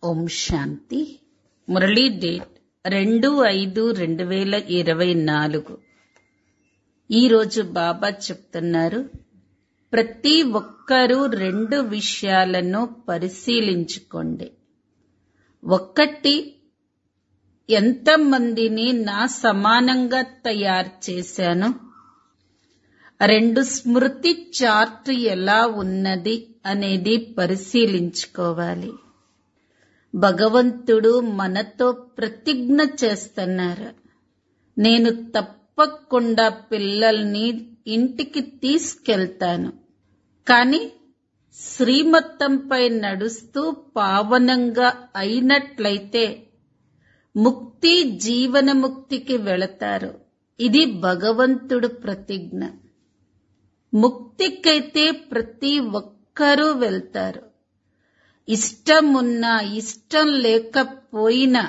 ఓం శాంతి Murali date రెండు ఐదు రెండు వేల ఇరవై నాలుగు ఈరోజు బాబా చెప్తున్నారు ప్రతి ఒక్కరూ రెండు విషయాలను పరిశీలించుకోండి ఒక్కటి ఎంతమందిని నా సమానంగా తయారు చేశాను రెండు స్మృతి చార్ట్ ఎలా ఉన్నది అనేది పరిశీలించుకోవాలి భగవంతుడు మనతో ప్రతిజ్ఞ చేస్తున్నారు నేను తప్పకుండా పిల్లల్ని ఇంటికి తీసుకెళ్తాను కాని శ్రీమతంపై నడుస్తూ పావనంగా అయినట్లయితే ముక్తి జీవనముక్తికి వెళతారు ఇది భగవంతుడు ప్రతిజ్ఞ ముక్తికైతే ప్రతి ఒక్కరూ వెళ్తారు ఇష్టమున్నా ఇష్టం లేకపోయినా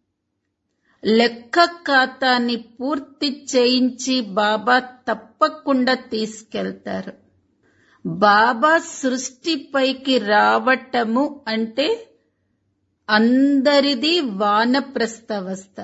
లెక్క ఖాతాని పూర్తి చేయించి బాబా తప్పకుండా తీసుకెళ్తారు బాబా సృష్టిపైకి రావటము అంటే అందరిది వానప్రస్థవస్థ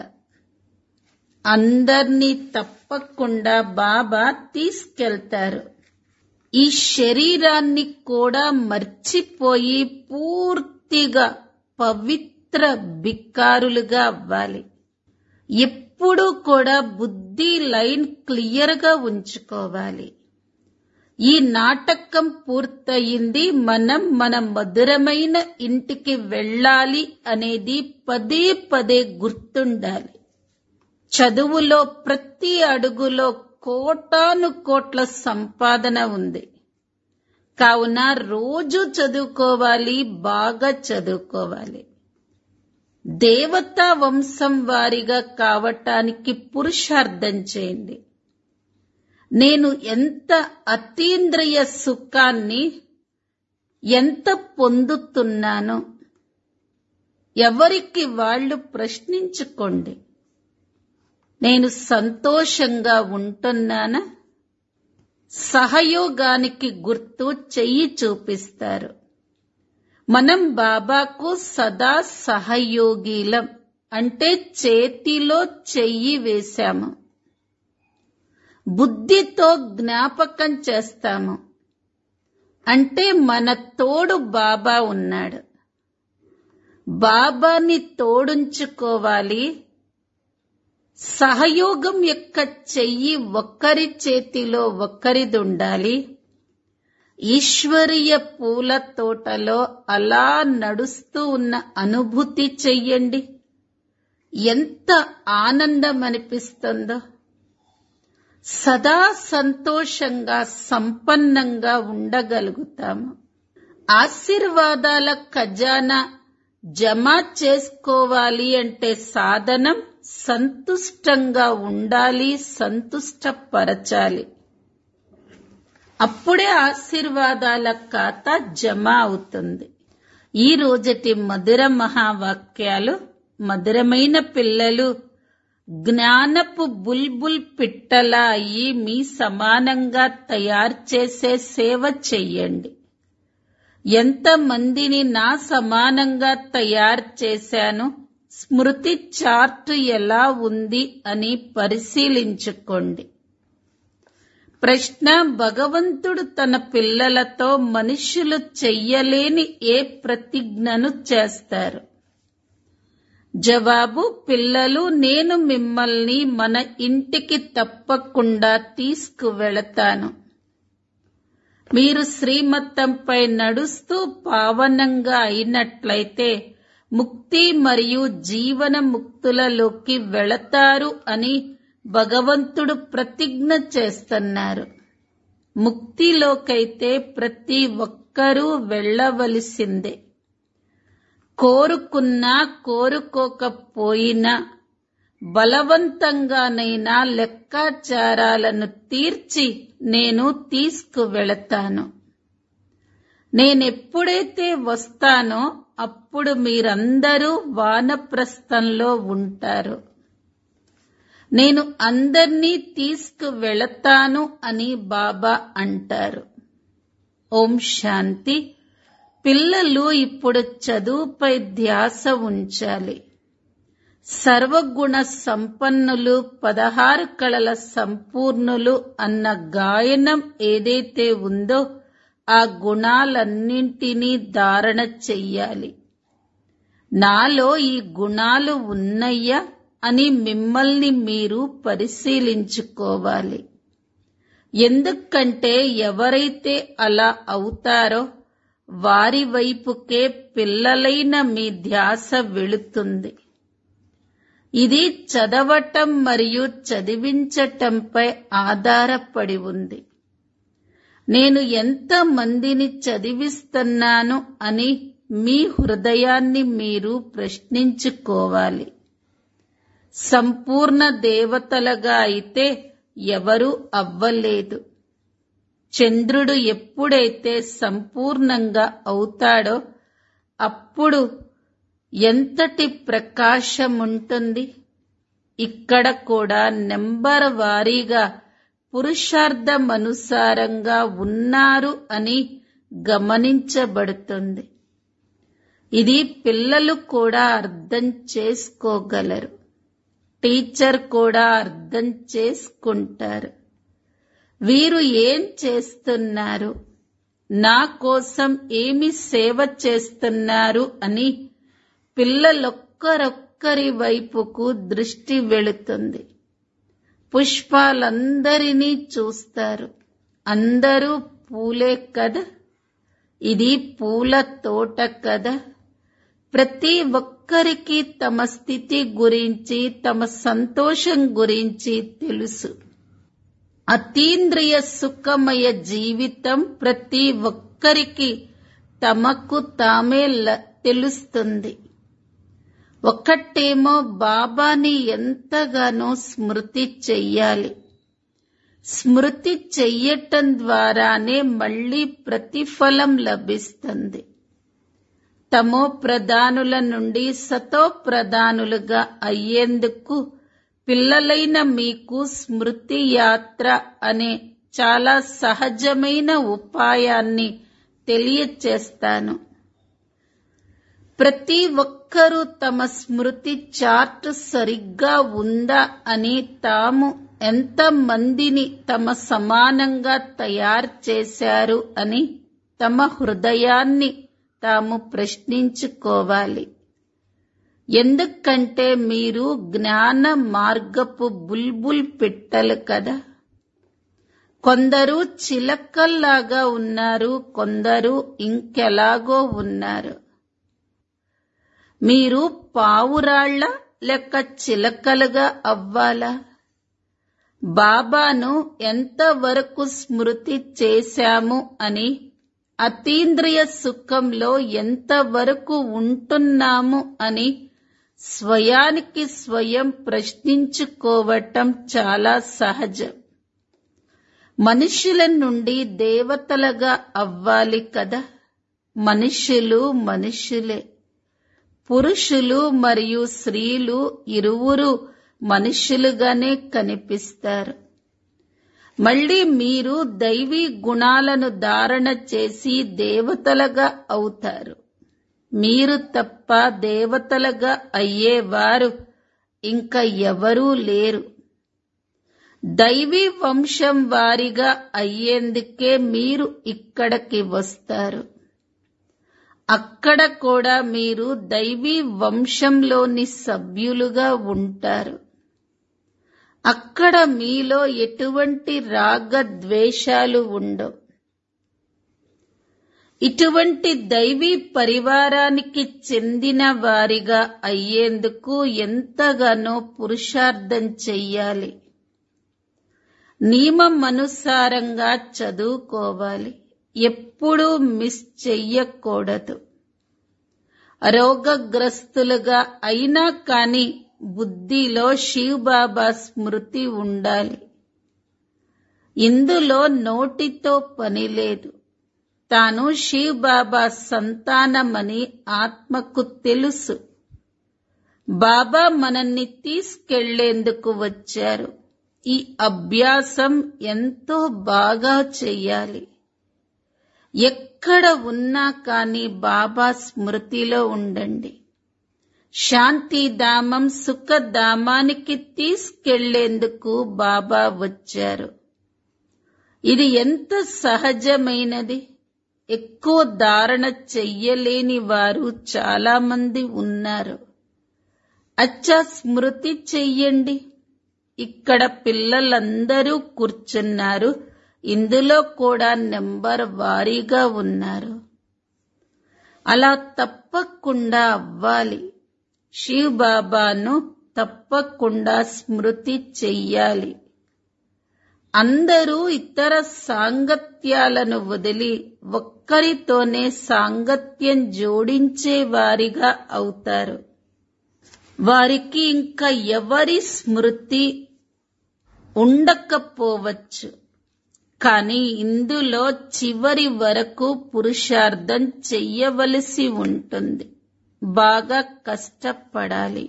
అందర్నీ తప్పకుండా బాబా తీసుకెళ్తారు ఈ శరీరాన్ని కూడా మర్చిపోయి పూర్తిగా పవిత్ర బిక్కారులుగా అవ్వాలి ఎప్పుడూ కూడా బుద్ధి లైన్ క్లియర్గా ఉంచుకోవాలి ఈ నాటకం పూర్తయింది మనం మన మధురమైన ఇంటికి వెళ్ళాలి అనేది పదే పదే గుర్తుండాలి చదువులో ప్రతి అడుగులో కోటాను కోట్ల సంపాదన ఉంది కావున రోజు చదువుకోవాలి బాగా చదువుకోవాలి దేవతా వంశం వారిగా కావటానికి పురుషార్థం చేయండి నేను ఎంత అతీంద్రియ సుఖాన్ని ఎంత పొందుతున్నానో ఎవరికి వాళ్ళు ప్రశ్నించుకోండి నేను సంతోషంగా ఉంటున్నానా సహయోగానికి గుర్తు చెయ్యి చూపిస్తారు మనం బాబాకు సదా సహయోగిలం అంటే చేతిలో చెయ్యి వేశాము బుద్ధితో జ్ఞాపకం చేస్తాము అంటే మన తోడు బాబా ఉన్నాడు బాబాని తోడుంచుకోవాలి సహయోగం యొక్క చెయ్యి ఒక్కరి చేతిలో ఒక్కరిది ఉండాలి ఈశ్వరీయ పూల తోటలో అలా నడుస్తూ ఉన్న అనుభూతి చెయ్యండి ఎంత ఆనందం అనిపిస్తుందో సదా సంతోషంగా సంపన్నంగా ఉండగలుగుతాము ఆశీర్వాదాల ఖజానా జమ చేసుకోవాలి అంటే సాధనం సంతుష్టంగా ఉండాలి సంతుష్టపరచాలి అప్పుడే ఆశీర్వాదాల ఖాతా జమ అవుతుంది ఈ రోజటి మధుర మహావాక్యాలు మధురమైన పిల్లలు జ్ఞానపు బుల్బుల్ పిట్టలా అయి మీ సమానంగా తయారు చేసే సేవ చెయ్యండి ఎంతమందిని నా సమానంగా తయారు చేశాను స్మృతి చార్ట్ ఎలా ఉంది అని పరిశీలించుకోండి ప్రశ్న భగవంతుడు తన పిల్లలతో మనుషులు చెయ్యలేని ఏ ప్రతిజ్ఞను చేస్తారు జవాబు పిల్లలు నేను మిమ్మల్ని మన ఇంటికి తప్పకుండా తీసుకువెళతాను మీరు శ్రీమతంపై నడుస్తూ పావనంగా అయినట్లయితే ముక్తి మరియు జీవన ముక్తులలోకి వెళతారు అని భగవంతుడు ప్రతిజ్ఞ చేస్తున్నారు ముక్తిలోకైతే ప్రతి ఒక్కరూ వెళ్ళవలసిందే కోరుకున్నా కోరుకోకపోయినా బలవంతంగానైనా లెక్కాచారాలను తీర్చి నేను తీసుకువెళతాను నేనెప్పుడైతే వస్తానో అప్పుడు మీరందరూ వానప్రస్థంలో ఉంటారు నేను అందర్నీ తీసుకువెళతాను అని బాబా అంటారు ఓం శాంతి పిల్లలు ఇప్పుడు చదువుపై ధ్యాస ఉంచాలి సర్వగుణ సంపన్నులు పదహారు కళల సంపూర్ణులు అన్న గాయనం ఏదైతే ఉందో ఆ గుణాలన్నింటినీ ధారణ చెయ్యాలి నాలో ఈ గుణాలు ఉన్నయ్యా అని మిమ్మల్ని మీరు పరిశీలించుకోవాలి ఎందుకంటే ఎవరైతే అలా అవుతారో వారి వైపుకే పిల్లలైన మీ ధ్యాస వెళుతుంది ఇది చదవటం మరియు చదివించటంపై ఆధారపడి ఉంది నేను ఎంత మందిని చదివిస్తున్నాను అని మీ హృదయాన్ని మీరు ప్రశ్నించుకోవాలి సంపూర్ణ దేవతలుగా అయితే ఎవరూ అవ్వలేదు చంద్రుడు ఎప్పుడైతే సంపూర్ణంగా అవుతాడో అప్పుడు ఎంతటి ప్రకాశం ఉంటుంది ఇక్కడ కూడా నెంబర్ వారీగా పురుషార్థమనుసారంగా ఉన్నారు అని గమనించబడుతుంది ఇది పిల్లలు కూడా అర్థం చేసుకోగలరు టీచర్ కూడా అర్థం చేసుకుంటారు వీరు ఏం చేస్తున్నారు నా కోసం ఏమి సేవ చేస్తున్నారు అని పిల్లలొక్కరొక్కరి వైపుకు దృష్టి వెళుతుంది పుష్పాలందరినీ చూస్తారు అందరూ పూలే కదా ఇది పూల తోట కదా ప్రతి ఒక్కరికి తమ స్థితి గురించి తమ సంతోషం గురించి తెలుసు అతీంద్రియ సుఖమయ జీవితం ప్రతి ఒక్కరికి తమకు తామే తెలుస్తుంది ఒక్కటేమో బాబాని ఎంతగానో స్మృతి చెయ్యాలి స్మృతి చెయ్యటం ద్వారానే మళ్ళీ ప్రతిఫలం లభిస్తుంది తమో ప్రధానుల నుండి సతో ప్రధానులుగా అయ్యేందుకు పిల్లలైన మీకు స్మృతి యాత్ర అనే చాలా సహజమైన ఉపాయాన్ని తెలియచేస్తాను ప్రతి ఒక్కరూ తమ స్మృతి చార్ట్ సరిగ్గా ఉందా అని తాము ఎంత మందిని తమ సమానంగా తయారు చేశారు అని తమ హృదయాన్ని తాము ప్రశ్నించుకోవాలి ఎందుకంటే మీరు జ్ఞాన మార్గపు బుల్బుల్ పెట్టలు కదా కొందరు చిలకల్లాగా ఉన్నారు కొందరు ఇంకెలాగో ఉన్నారు మీరు పావురాళ్ల లెక్క చిలకలుగా అవ్వాలా బాబాను ఎంతవరకు స్మృతి చేశాము అని అతీంద్రియ సుఖంలో ఎంతవరకు ఉంటున్నాము అని స్వయానికి స్వయం ప్రశ్నించుకోవటం చాలా సహజం మనుషుల నుండి దేవతలుగా అవ్వాలి కదా మనుషులు మనుషులే పురుషులు మరియు స్త్రీలు ఇరువురు మనుషులుగానే కనిపిస్తారు మళ్ళీ మీరు దైవీ గుణాలను ధారణ చేసి దేవతలుగా అవుతారు మీరు తప్ప దేవతలుగా అయ్యేవారు ఇంకా ఎవరూ లేరు దైవీ వంశం వారిగా అయ్యేందుకే మీరు ఇక్కడికి వస్తారు అక్కడ కూడా మీరు దైవీ వంశంలోని సభ్యులుగా ఉంటారు అక్కడ మీలో ఎటువంటి రాగ ద్వేషాలు ఉండవు ఇటువంటి దైవీ పరివారానికి చెందిన వారిగా అయ్యేందుకు ఎంతగానో పురుషార్థం చెయ్యాలి నియమం అనుసారంగా చదువుకోవాలి ఎప్పుడూ మిస్ చెయ్యకూడదు రోగగ్రస్తులుగా అయినా కాని బుద్ధిలో శివ్ బాబా స్మృతి ఉండాలి ఇందులో నోటితో పని లేదు తాను శివ్ బాబా సంతానమని ఆత్మకు తెలుసు బాబా మనల్ని తీసుకెళ్లేందుకు వచ్చారు ఈ అభ్యాసం ఎంతో బాగా చెయ్యాలి ఎక్కడ ఉన్నా కానీ బాబా స్మృతిలో ఉండండి శాంతిధామం సుఖధామానికి తీసుకెళ్లేందుకు బాబా వచ్చారు ఇది ఎంత సహజమైనది ఎక్కువ ధారణ చెయ్యలేని వారు చాలా మంది ఉన్నారు అచ్చా స్మృతి చెయ్యండి ఇక్కడ పిల్లలందరూ కూర్చున్నారు ఇందులో కూడా నెంబర్ వారీగా ఉన్నారు అలా తప్పకుండా అవ్వాలి శివ్ బాబాను తప్పకుండా స్మృతి చెయ్యాలి అందరూ ఇతర సాంగత్యాలను వదిలి ఒక్కరితోనే సాంగత్యం జోడించే వారిగా అవుతారు వారికి ఇంకా ఎవరి స్మృతి ఉండకపోవచ్చు కానీ ఇందులో చివరి వరకు పురుషార్థం చెయ్యవలసి ఉంటుంది బాగా కష్టపడాలి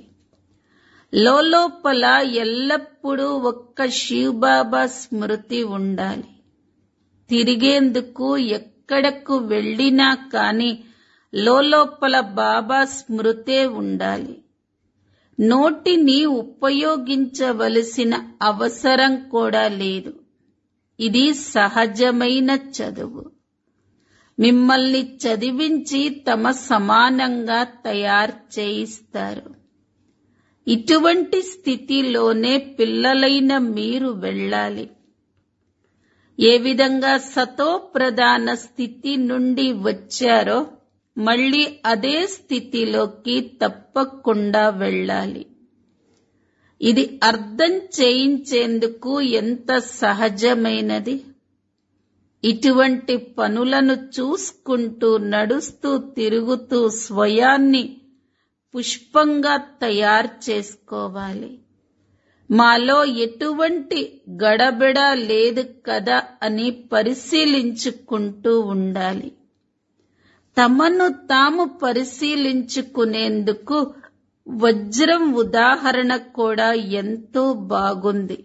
లోపల ఎల్లప్పుడూ ఒక్క శివబాబా స్మృతి ఉండాలి తిరిగేందుకు ఎక్కడకు వెళ్ళినా కాని లోపల బాబా స్మృతే ఉండాలి నోటిని ఉపయోగించవలసిన అవసరం కూడా లేదు ఇది సహజమైన చదువు మిమ్మల్ని చదివించి తమ సమానంగా తయారు చేయిస్తారు ఇటువంటి స్థితిలోనే పిల్లలైన మీరు వెళ్ళాలి ఏ విధంగా సతో ప్రధాన స్థితి నుండి వచ్చారో మళ్ళీ అదే స్థితిలోకి తప్పకుండా వెళ్ళాలి ఇది అర్థం చేయించేందుకు ఎంత సహజమైనది ఇటువంటి పనులను చూసుకుంటూ నడుస్తూ తిరుగుతూ స్వయాన్ని పుష్పంగా తయారు చేసుకోవాలి మాలో ఎటువంటి గడబిడ లేదు కదా అని పరిశీలించుకుంటూ ఉండాలి తమను తాము పరిశీలించుకునేందుకు వజ్రం ఉదాహరణ కూడా ఎంతో బాగుంది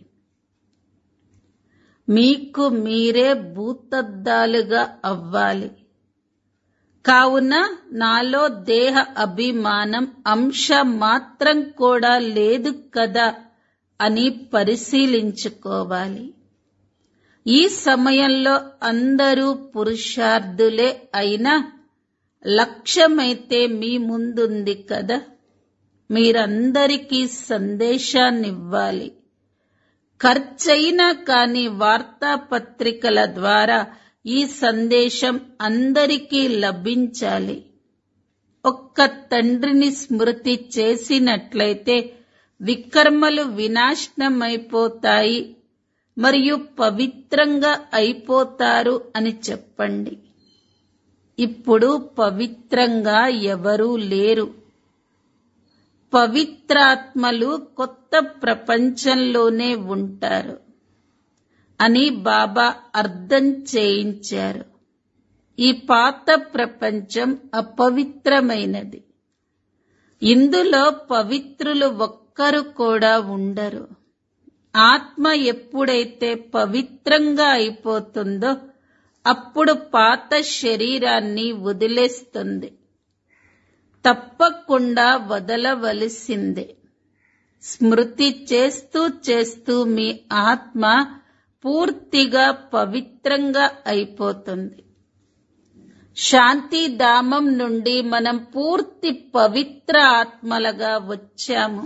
మీకు మీరే భూతద్దాలుగా అవ్వాలి కావున నాలో దేహ అభిమానం అంశ మాత్రం కూడా లేదు కదా అని పరిశీలించుకోవాలి ఈ సమయంలో అందరూ పురుషార్థులే అయినా లక్ష్యమైతే మీ ముందుంది కదా మీరందరికీ సందేశాన్నివ్వాలి ఖర్చయినా కాని వార్తాపత్రికల ద్వారా ఈ సందేశం అందరికీ లభించాలి ఒక్క తండ్రిని స్మృతి చేసినట్లయితే వికర్మలు వినాశనమైపోతాయి మరియు పవిత్రంగా అయిపోతారు అని చెప్పండి ఇప్పుడు పవిత్రంగా ఎవరూ లేరు పవిత్రాత్మలు కొత్త ప్రపంచంలోనే ఉంటారు అని బాబా అర్థం చేయించారు ఈ పాత ప్రపంచం అపవిత్రమైనది ఇందులో పవిత్రులు ఒక్కరు కూడా ఉండరు ఆత్మ ఎప్పుడైతే పవిత్రంగా అయిపోతుందో అప్పుడు పాత శరీరాన్ని వదిలేస్తుంది తప్పకుండా వదలవలసిందే స్మృతి చేస్తూ చేస్తూ మీ ఆత్మ పూర్తిగా పవిత్రంగా అయిపోతుంది శాంతిధామం నుండి మనం పూర్తి పవిత్ర ఆత్మలుగా వచ్చాము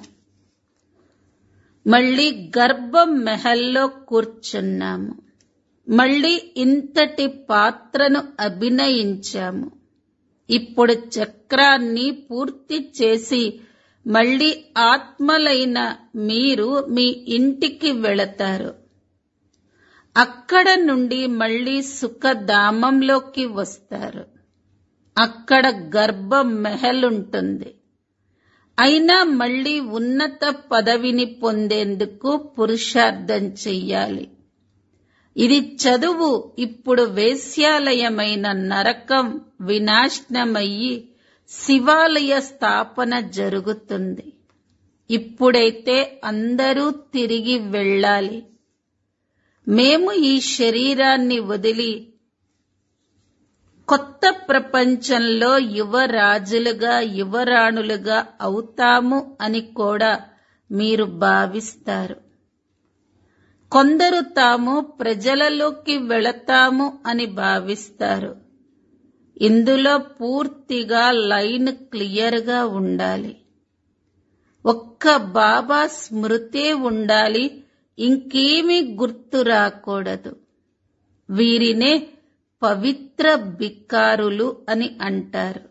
మళ్ళీ గర్భం మెహల్లో కూర్చున్నాము మళ్ళీ ఇంతటి పాత్రను అభినయించాము ఇప్పుడు చక్రాన్ని పూర్తి చేసి మళ్ళీ ఆత్మలైన మీరు మీ ఇంటికి వెళతారు అక్కడ నుండి మళ్ళీ సుఖధామంలోకి వస్తారు అక్కడ గర్భ మెహల్ ఉంటుంది అయినా మళ్ళీ ఉన్నత పదవిని పొందేందుకు పురుషార్థం చెయ్యాలి ఇది చదువు ఇప్పుడు వేశ్యాలయమైన నరకం వినాశనమయ్యి శివాలయ స్థాపన జరుగుతుంది ఇప్పుడైతే అందరూ తిరిగి వెళ్ళాలి మేము ఈ శరీరాన్ని వదిలి కొత్త ప్రపంచంలో యువరాజులుగా యువరాణులుగా అవుతాము అని కూడా మీరు భావిస్తారు కొందరు తాము ప్రజలలోకి వెళతాము అని భావిస్తారు ఇందులో పూర్తిగా లైన్ క్లియర్గా ఉండాలి ఒక్క బాబా స్మృతే ఉండాలి ఇంకేమీ గుర్తు రాకూడదు వీరినే పవిత్ర బిక్కారులు అని అంటారు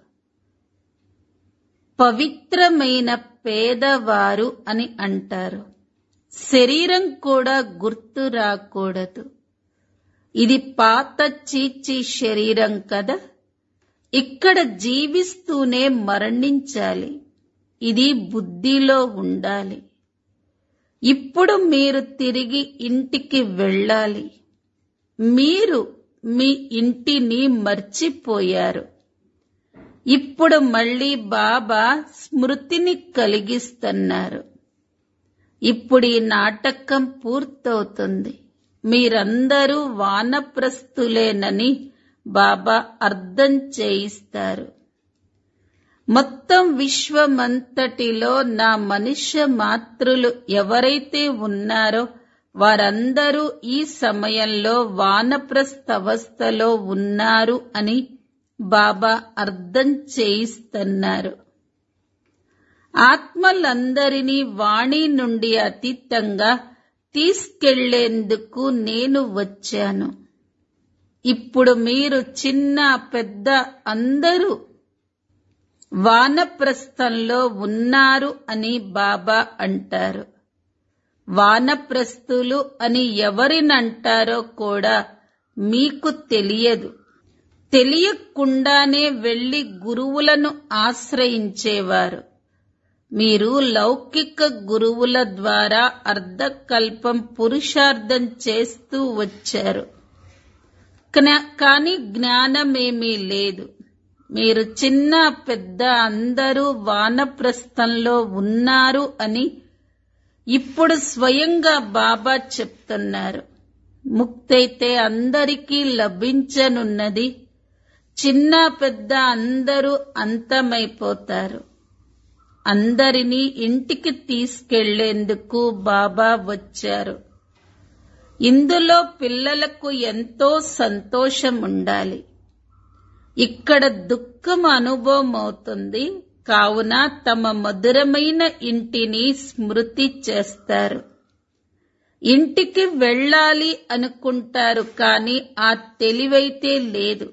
పవిత్రమైన పేదవారు అని అంటారు శరీరం కూడా గుర్తు రాకూడదు ఇది పాత చీచి శరీరం కదా ఇక్కడ జీవిస్తూనే మరణించాలి ఇది బుద్ధిలో ఉండాలి ఇప్పుడు మీరు తిరిగి ఇంటికి వెళ్ళాలి మీరు మీ ఇంటిని మర్చిపోయారు ఇప్పుడు మళ్ళీ బాబా స్మృతిని కలిగిస్తున్నారు ఇప్పుడు ఈ నాటకం పూర్తవుతుంది మీరందరూ వానప్రస్తులేనని బాబా అర్థం చేయిస్తారు మొత్తం విశ్వమంతటిలో నా మనుష్య మాతృలు ఎవరైతే ఉన్నారో వారందరూ ఈ సమయంలో వానప్రస్థవస్థలో ఉన్నారు అని బాబా అర్థం చేయిస్తున్నారు ఆత్మలందరినీ వాణి నుండి అతీతంగా తీసుకెళ్లేందుకు నేను వచ్చాను ఇప్పుడు మీరు చిన్న పెద్ద అందరూ వానప్రస్థంలో ఉన్నారు అని బాబా అంటారు వానప్రస్థులు అని ఎవరినంటారో కూడా మీకు తెలియదు తెలియకుండానే వెళ్లి గురువులను ఆశ్రయించేవారు మీరు లౌకిక గురువుల ద్వారా అర్ధకల్పం పురుషార్థం చేస్తూ వచ్చారు జ్ఞా- కానీ జ్ఞానమేమీ లేదు మీరు చిన్న పెద్ద అందరూ వానప్రస్థంలో ఉన్నారు అని ఇప్పుడు స్వయంగా బాబా చెప్తున్నారు ముక్తైతే అందరికీ లభించనున్నది చిన్న పెద్ద అందరూ అంతమైపోతారు అందరినీ ఇంటికి తీసుకెళ్లేందుకు బాబా వచ్చారు ఇందులో పిల్లలకు ఎంతో సంతోషం ఉండాలి ఇక్కడ దుఃఖం అనుభవం అవుతుంది కావున తమ మధురమైన ఇంటిని స్మృతి చేస్తారు ఇంటికి వెళ్ళాలి అనుకుంటారు కానీ ఆ తెలివైతే లేదు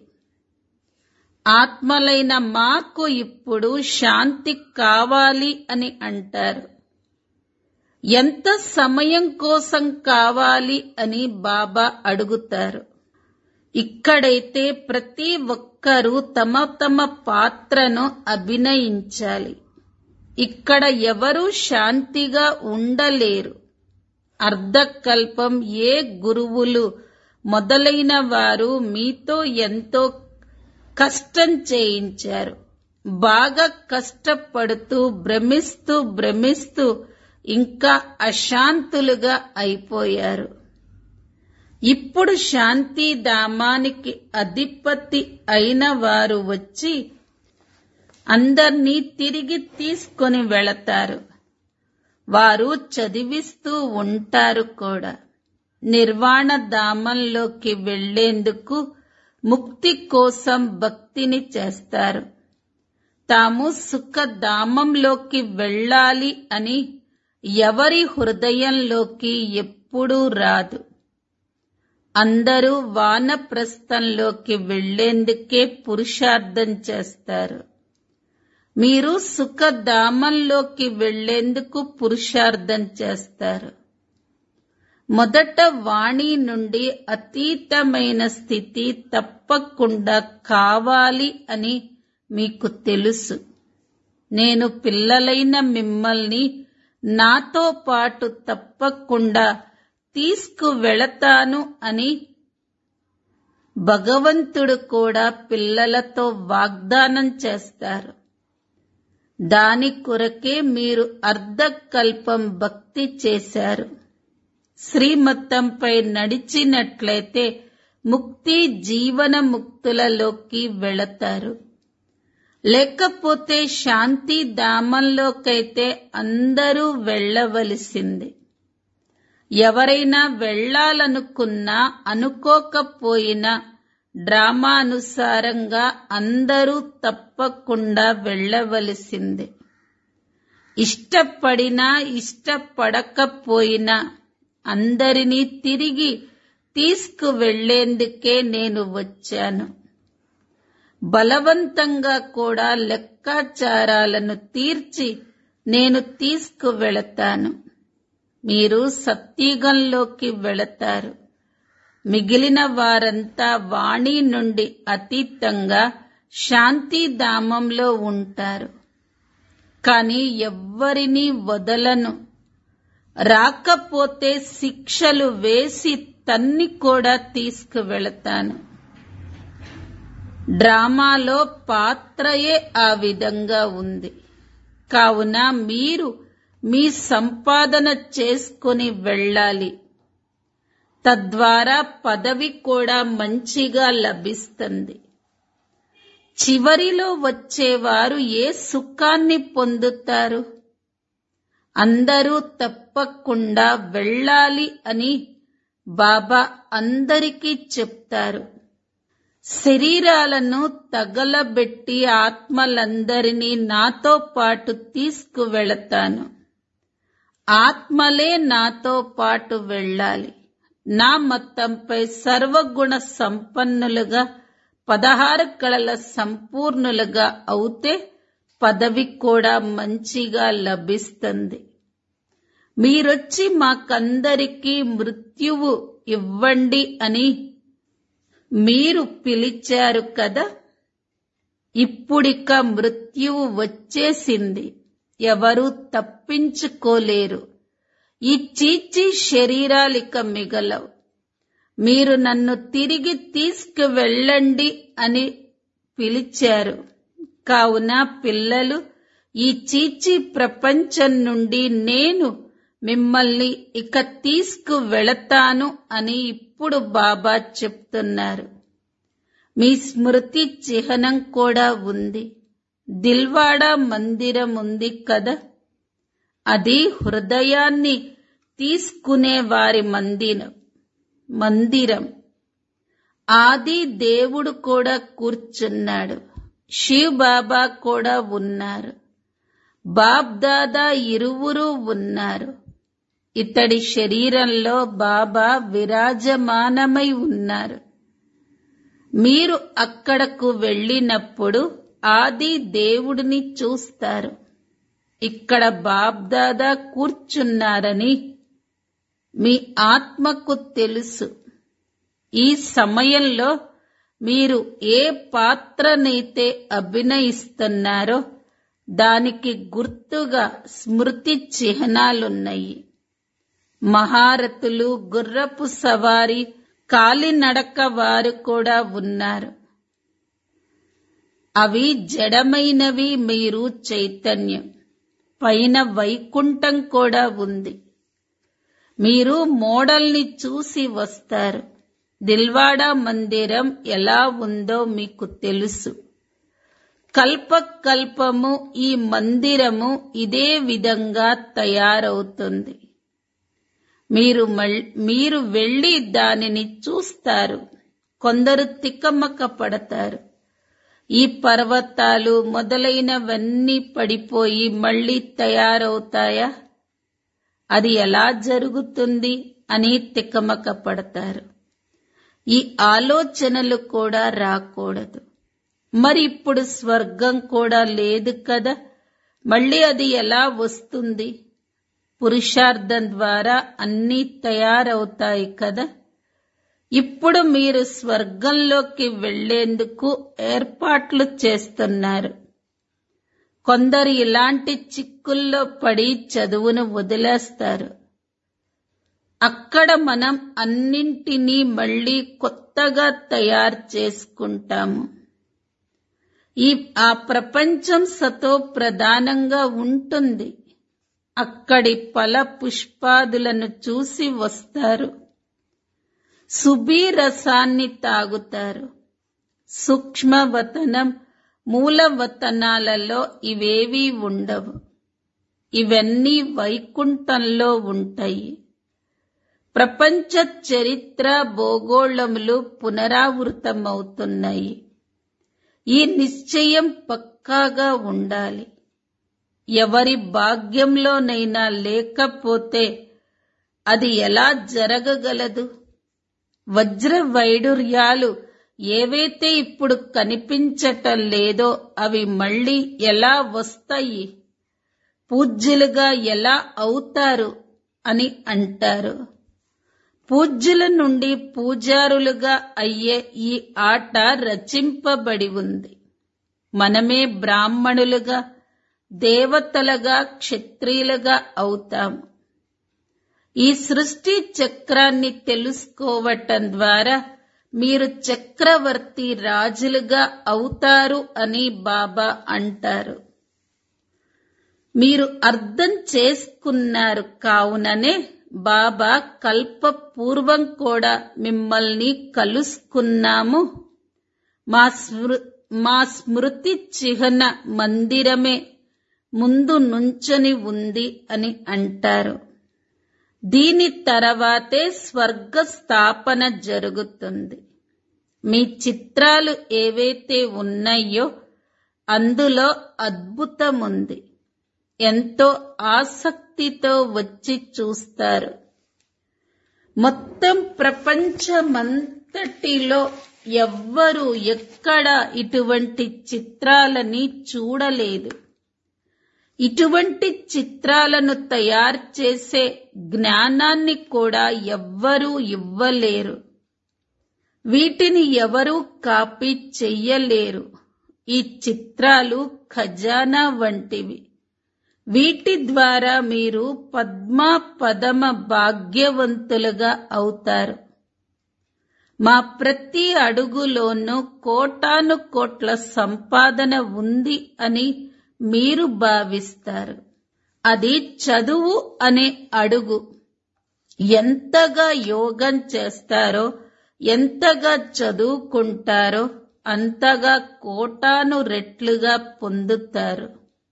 ఆత్మలైన మాకు ఇప్పుడు శాంతి కావాలి అని అంటారు ఎంత సమయం కోసం కావాలి అని బాబా అడుగుతారు ఇక్కడైతే ప్రతి ఒక్కరూ తమ తమ పాత్రను అభినయించాలి ఇక్కడ ఎవరూ శాంతిగా ఉండలేరు అర్ధకల్పం ఏ గురువులు మొదలైన వారు మీతో ఎంతో కష్టం చేయించారు బాగా కష్టపడుతూ భ్రమిస్తూ భ్రమిస్తూ ఇంకా అశాంతులుగా అయిపోయారు ఇప్పుడు శాంతిధామానికి అధిపతి అయిన వారు వచ్చి అందర్నీ తిరిగి తీసుకొని వెళతారు వారు చదివిస్తూ ఉంటారు కూడా నిర్వాణ ధామంలోకి వెళ్లేందుకు ముక్తి కోసం భక్తిని చేస్తారు తాము సుఖధామంలోకి వెళ్ళాలి అని ఎవరి హృదయంలోకి ఎప్పుడూ రాదు అందరూ వానప్రస్థంలోకి వెళ్లేందుకే పురుషార్థం చేస్తారు మీరు సుఖధామంలోకి వెళ్లేందుకు పురుషార్థం చేస్తారు మొదట వాణి నుండి అతీతమైన స్థితి తప్పకుండా కావాలి అని మీకు తెలుసు నేను పిల్లలైన మిమ్మల్ని నాతో పాటు తప్పకుండా తీసుకువెళతాను అని భగవంతుడు కూడా పిల్లలతో వాగ్దానం చేస్తారు దాని కొరకే మీరు అర్ధకల్పం భక్తి చేశారు శ్రీమతంపై నడిచినట్లయితే ముక్తి జీవన ముక్తులలోకి వెళతారు లేకపోతే శాంతి ధామంలోకైతే అందరూ వెళ్ళవలసింది ఎవరైనా వెళ్ళాలనుకున్నా అనుకోకపోయినా డ్రామానుసారంగా అందరూ తప్పకుండా వెళ్ళవలసిందే ఇష్టపడినా ఇష్టపడకపోయినా అందరినీ తిరిగి తీసుకువెళ్లేందుకే నేను వచ్చాను బలవంతంగా కూడా లెక్కాచారాలను తీర్చి నేను తీసుకువెళతాను మీరు సత్యుగంలోకి వెళతారు మిగిలిన వారంతా వాణి నుండి అతీతంగా శాంతిధామంలో ఉంటారు కాని ఎవ్వరినీ వదలను రాకపోతే శిక్షలు వేసి తన్ని కూడా తీసుకువెళతాను డ్రామాలో పాత్రయే ఆ విధంగా ఉంది కావున మీరు మీ సంపాదన చేసుకుని వెళ్ళాలి తద్వారా పదవి కూడా మంచిగా లభిస్తుంది చివరిలో వచ్చేవారు ఏ సుఖాన్ని పొందుతారు అందరూ తప్పకుండా వెళ్ళాలి అని బాబా అందరికీ చెప్తారు శరీరాలను తగలబెట్టి ఆత్మలందరినీ నాతో పాటు తీసుకువెళతాను ఆత్మలే నాతో పాటు వెళ్ళాలి నా మతంపై సర్వగుణ సంపన్నులుగా పదహారు కళల సంపూర్ణులుగా అవుతే పదవి కూడా మంచిగా లభిస్తుంది మీరొచ్చి మాకందరికీ మృత్యువు ఇవ్వండి అని మీరు పిలిచారు కదా ఇప్పుడిక మృత్యువు వచ్చేసింది ఎవరు తప్పించుకోలేరు ఈ చీచి శరీరాలిక మిగలవు మీరు నన్ను తిరిగి తీసుకువెళ్ళండి అని పిలిచారు కావున పిల్లలు ఈ చీచి ప్రపంచం నుండి నేను మిమ్మల్ని ఇక తీసుకువెళతాను అని ఇప్పుడు బాబా చెప్తున్నారు మీ స్మృతి చిహ్నం కూడా ఉంది దిల్వాడా మందిరం ఉంది కదా అది హృదయాన్ని తీసుకునే వారి మందిరం మందిరం ఆది దేవుడు కూడా కూర్చున్నాడు శివ్ బాబా కూడా ఉన్నారు బాబ్ దాదా ఇరువురు ఉన్నారు ఇతడి శరీరంలో బాబా విరాజమానమై ఉన్నారు మీరు అక్కడకు వెళ్ళినప్పుడు ఆది దేవుడిని చూస్తారు ఇక్కడ బాబ్దాదా కూర్చున్నారని మీ ఆత్మకు తెలుసు ఈ సమయంలో మీరు ఏ పాత్రనైతే అభినయిస్తున్నారో దానికి గుర్తుగా స్మృతి చిహ్నాలున్నాయి మహారథులు గుర్రపు సవారి కాలినడక వారు కూడా ఉన్నారు అవి జడమైనవి మీరు చైతన్యం పైన వైకుంఠం కూడా ఉంది మీరు మోడల్ని చూసి వస్తారు దిల్వాడా మందిరం ఎలా ఉందో మీకు తెలుసు కల్పకల్పము ఈ మందిరము ఇదే విధంగా తయారవుతుంది మీరు మళ్- మీరు వెళ్ళి దానిని చూస్తారు కొందరు తికమక పడతారు ఈ పర్వతాలు మొదలైనవన్నీ పడిపోయి మళ్ళీ తయారవుతాయా అది ఎలా జరుగుతుంది అని తికమక పడతారు ఈ ఆలోచనలు కూడా రాకూడదు మరి ఇప్పుడు స్వర్గం కూడా లేదు కదా మళ్ళీ అది ఎలా వస్తుంది పురుషార్థం ద్వారా అన్నీ తయారవుతాయి కదా ఇప్పుడు మీరు స్వర్గంలోకి వెళ్లేందుకు ఏర్పాట్లు చేస్తున్నారు కొందరు ఇలాంటి చిక్కుల్లో పడి చదువును వదిలేస్తారు అక్కడ మనం అన్నింటినీ మళ్ళీ కొత్తగా తయారు చేసుకుంటాము ఈ ఆ ప్రపంచం సతో ప్రధానంగా ఉంటుంది అక్కడి ఫల పుష్పాదులను చూసి వస్తారు సుబీ రసాన్ని తాగుతారు సూక్ష్మవతనం మూలవతనాలలో ఇవేవీ ఉండవు ఇవన్నీ వైకుంఠంలో ఉంటాయి ప్రపంచ చరిత్ర భూగోళములు పునరావృతమవుతున్నాయి ఈ నిశ్చయం పక్కాగా ఉండాలి ఎవరి భాగ్యంలోనైనా లేకపోతే అది ఎలా జరగగలదు వజ్ర వైడూర్యాలు ఏవైతే ఇప్పుడు కనిపించటం లేదో అవి మళ్ళీ ఎలా వస్తాయి పూజ్యులుగా ఎలా అవుతారు అని అంటారు పూజ్యుల నుండి పూజారులుగా అయ్యే ఈ ఆట రచింపబడి ఉంది మనమే బ్రాహ్మణులుగా దేవతలుగా క్షత్రియులుగా అవుతాము ఈ సృష్టి చక్రాన్ని తెలుసుకోవటం ద్వారా మీరు చక్రవర్తి రాజులుగా అవుతారు అని బాబా అంటారు మీరు అర్థం చేసుకున్నారు కావుననే బాబా కల్ప పూర్వం కూడా మిమ్మల్ని కలుసుకున్నాము మా స్మృ మా స్మృతి చిహ్న మందిరమే ముందు నుంచొని ఉంది అని అంటారు దీని తర్వాతే స్వర్గ స్థాపన జరుగుతుంది మీ చిత్రాలు ఏవైతే ఉన్నాయో అందులో అద్భుతముంది ఎంతో ఆసక్తితో వచ్చి చూస్తారు మొత్తం ప్రపంచమంతటిలో ఎవ్వరూ ఎక్కడ ఇటువంటి చిత్రాలని చూడలేదు ఇటువంటి చిత్రాలను తయారు చేసే జ్ఞానాన్ని కూడా ఎవ్వరూ ఇవ్వలేరు వీటిని ఎవరూ కాపీ చెయ్యలేరు ఈ చిత్రాలు ఖజానా వంటివి వీటి ద్వారా మీరు పద్మ పదమ భాగ్యవంతులుగా అవుతారు మా ప్రతి అడుగులోనూ కోటాను కోట్ల సంపాదన ఉంది అని మీరు భావిస్తారు అది చదువు అనే అడుగు ఎంతగా యోగం చేస్తారో ఎంతగా చదువుకుంటారో అంతగా కోటాను రెట్లుగా పొందుతారు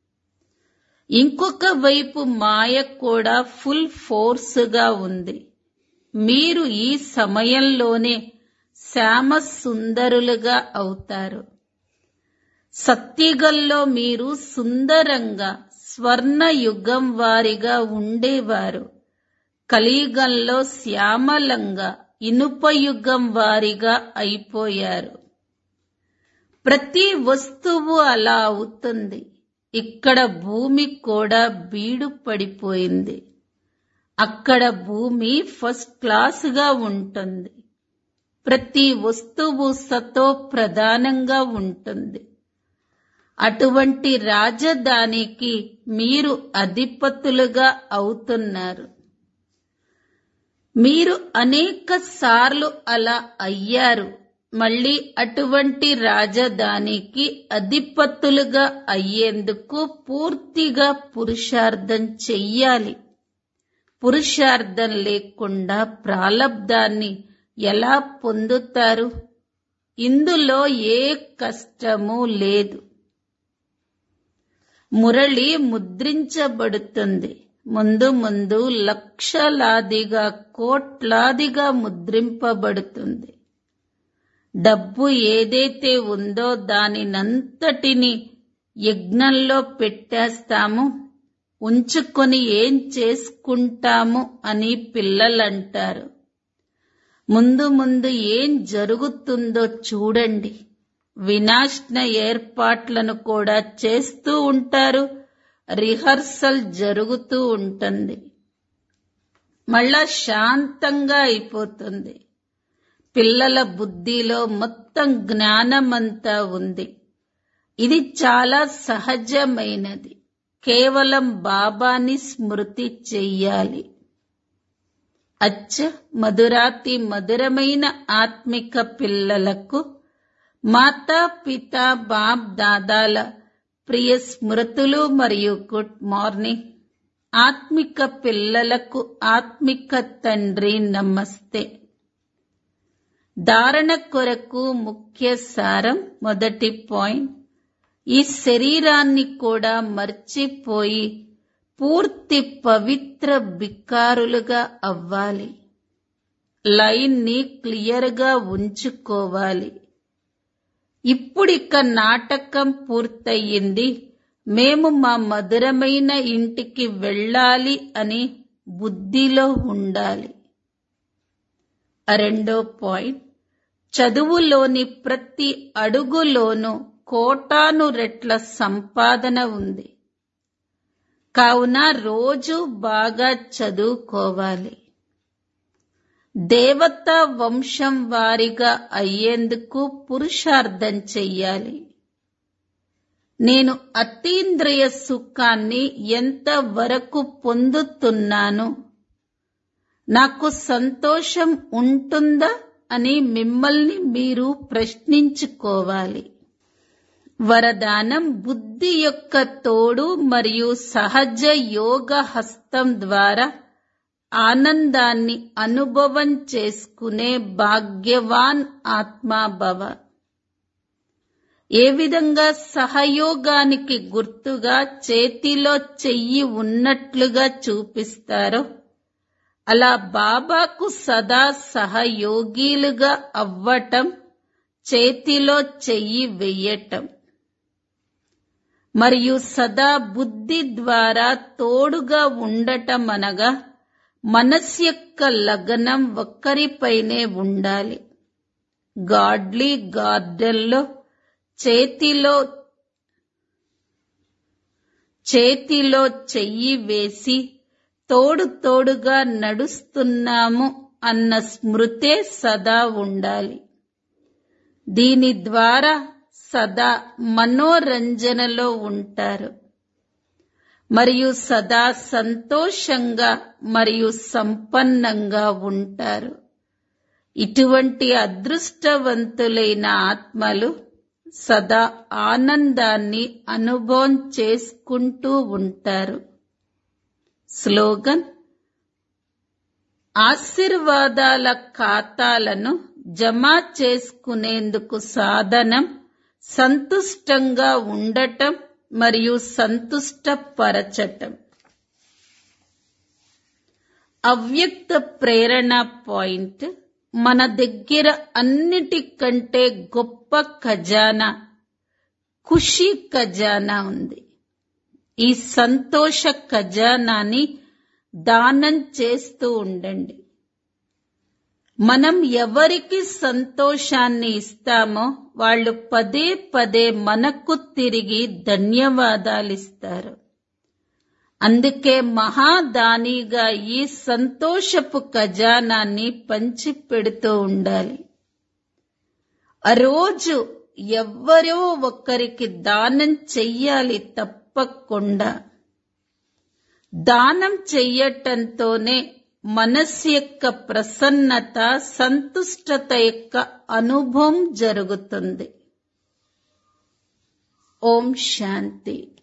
ఇంకొక వైపు మాయ కూడా ఫుల్ ఫోర్స్గా ఉంది మీరు ఈ సమయంలోనే శ్యామ సుందరులుగా అవుతారు సత్యగల్లో మీరు సుందరంగా స్వర్ణ యుగం వారిగా ఉండేవారు కలియుగంలో శ్యామలంగా ఇనుప యుగం వారిగా అయిపోయారు ప్రతి వస్తువు అలా అవుతుంది ఇక్కడ భూమి కూడా బీడు పడిపోయింది అక్కడ భూమి ఫస్ట్ క్లాసుగా ఉంటుంది ప్రతి వస్తువు సతో ప్రధానంగా ఉంటుంది అటువంటి రాజధానికి మీరు అధిపతులుగా అవుతున్నారు మీరు అనేక సార్లు అలా అయ్యారు మళ్ళీ అటువంటి రాజధానికి అధిపతులుగా అయ్యేందుకు పూర్తిగా పురుషార్థం చెయ్యాలి పురుషార్థం లేకుండా ప్రాలబ్ధాన్ని ఎలా పొందుతారు ఇందులో ఏ కష్టము లేదు మురళి ముద్రించబడుతుంది ముందు ముందు లక్షలాదిగా కోట్లాదిగా ముద్రింపబడుతుంది డబ్బు ఏదైతే ఉందో దానినంతటిని యజ్ఞంలో పెట్టేస్తాము ఉంచుకొని ఏం చేసుకుంటాము అని పిల్లలంటారు ముందు ముందు ఏం జరుగుతుందో చూడండి వినాశన ఏర్పాట్లను కూడా చేస్తూ ఉంటారు రిహర్సల్ జరుగుతూ ఉంటుంది మళ్ళా శాంతంగా అయిపోతుంది పిల్లల బుద్ధిలో మొత్తం జ్ఞానమంతా ఉంది ఇది చాలా సహజమైనది కేవలం బాబాని స్మృతి చెయ్యాలి అచ్చ మధురాతి మధురమైన ఆత్మిక పిల్లలకు మాతా పిత బాప్ దాదాల ప్రియ స్మృతులు మరియు గుడ్ మార్నింగ్ ఆత్మిక పిల్లలకు ఆత్మిక తండ్రి నమస్తే ధారణ కొరకు ముఖ్య సారం మొదటి పాయింట్ ఈ శరీరాన్ని కూడా మర్చిపోయి పూర్తి పవిత్ర బిక్కారులుగా అవ్వాలి లైన్ని క్లియర్గా ఉంచుకోవాలి ఇప్పుడిక నాటకం పూర్తయింది మేము మా మధురమైన ఇంటికి వెళ్ళాలి అని బుద్ధిలో ఉండాలి రెండో పాయింట్ చదువులోని ప్రతి అడుగులోనూ కోటాను రెట్ల సంపాదన ఉంది కావున రోజు బాగా చదువుకోవాలి దేవతా వంశం వారిగా అయ్యేందుకు పురుషార్థం చెయ్యాలి నేను అతీంద్రియ సుఖాన్ని ఎంత వరకు పొందుతున్నాను నాకు సంతోషం ఉంటుందా అని మిమ్మల్ని మీరు ప్రశ్నించుకోవాలి వరదానం బుద్ధి యొక్క తోడు మరియు సహజ యోగ హస్తం ద్వారా ఆనందాన్ని అనుభవం చేసుకునే భాగ్యవాన్ ఆత్మాభవ ఏ విధంగా సహయోగానికి గుర్తుగా చేతిలో చెయ్యి ఉన్నట్లుగా చూపిస్తారో అలా బాబాకు సదా సహయోగిలుగా అవ్వటం చేతిలో చెయ్యి వెయ్యటం మరియు సదా బుద్ధి ద్వారా తోడుగా ఉండటం అనగా మనస్ యొక్క లగ్నం ఒక్కరిపైనే ఉండాలి గాడ్లీ గార్డెన్లో చేతిలో చేతిలో చెయ్యి వేసి తోడు తోడుగా నడుస్తున్నాము అన్న స్మృతే సదా ఉండాలి దీని ద్వారా సదా మనోరంజనలో ఉంటారు మరియు సదా సంతోషంగా మరియు సంపన్నంగా ఉంటారు ఇటువంటి అదృష్టవంతులైన ఆత్మలు సదా ఆనందాన్ని అనుభవం చేసుకుంటూ ఉంటారు స్లోగన్ ఆశీర్వాదాల ఖాతాలను జమ చేసుకునేందుకు సాధనం సంతుష్టంగా ఉండటం మరియు సంతుష్టపరచటం అవ్యక్త ప్రేరణ పాయింట్ మన దగ్గర అన్నిటికంటే గొప్ప ఖజానా ఖుషి ఖజానా ఉంది ఈ సంతోష ఖజానాని దానం చేస్తూ ఉండండి మనం ఎవరికి సంతోషాన్ని ఇస్తామో వాళ్ళు పదే పదే మనకు తిరిగి ధన్యవాదాలిస్తారు అందుకే మహాదానిగా ఈ సంతోషపు ఖజానాన్ని పంచి పెడుతూ ఉండాలి ఆ రోజు ఎవ్వరో ఒకరికి దానం చెయ్యాలి తప్పకుండా దానం చెయ్యటంతోనే మనస్సు యొక్క ప్రసన్నత సంతుష్టత యొక్క అనుభవం జరుగుతుంది ఓం శాంతి